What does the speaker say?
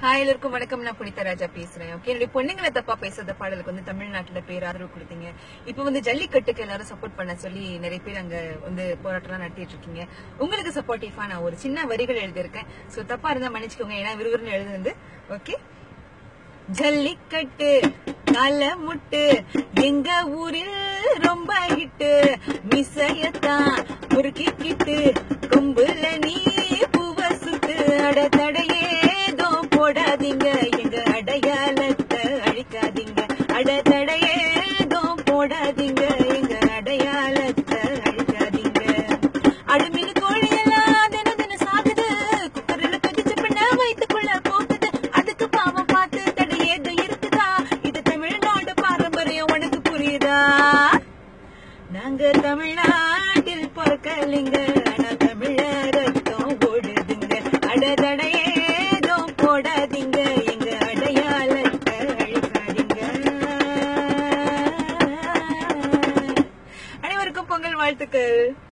hi எல்லாருக்கும் வணக்கம் நான் புனிதா ராஜா பேசுறேன் ஓகே என்னுடைய பொண்ணுங்களை தப்பா பேசுறத பாடலுக்கு வந்து தமிழ்நாட்டுல பேர் ஆதரவு கொடுத்தீங்க இப்போ வந்து ஜல்லிக்கட்டுக்கு எல்லாரும் சப்போர்ட் பண்ண சொல்லி நிறைய பேர் அங்க வந்து போராட்டம் நடத்திட்டு இருக்கீங்க உங்களுக்கு சப்போர்ட்டிவா நான் ஒரு சின்ன வரிகள் எழுதியிருக்கேன் சோ தப்பா இருந்தா மன்னிச்சுக்கோங்க ஏன்னா விறுவிறுன்னு எழுதுனது ஓகே ஜல்லிக்கட்டு கால முட்டு எங்க ஊரில் ரொம்ப ஹிட்டு மிசையத்தான் முறுக்கிக்கிட்டு கொம்புல நீ பூவ சுட்டு அட தடையேதோ போடாதீங்க எங்க அடையாளத்தை அழிக்காதீங்க அட தடையேதோ போடாதீங்க எங்க அடையாளத்தை அழிக்காதீங்க அடுமின் கோழி எல்லாம் தினம் தினம் சாகுது குக்கரில் கொதிச்ச பின்ன வயிற்றுக்குள்ள போகுது அதுக்கு பாவம் பார்த்து தடை ஏதோ இருக்குதா இது தமிழ்நாடு பாரம்பரியம் உனக்கு புரியுதா நாங்க தமிழ்நாட்டில் பிறக்கலைங்க ஆனா தமிழ ரத்தம் ஓடுதுங்க அடதடை ஏதோ போடாதீங்க எங்க அடையாளத்தை அழிக்காதீங்க அனைவருக்கும் பொங்கல் வாழ்த்துக்கள்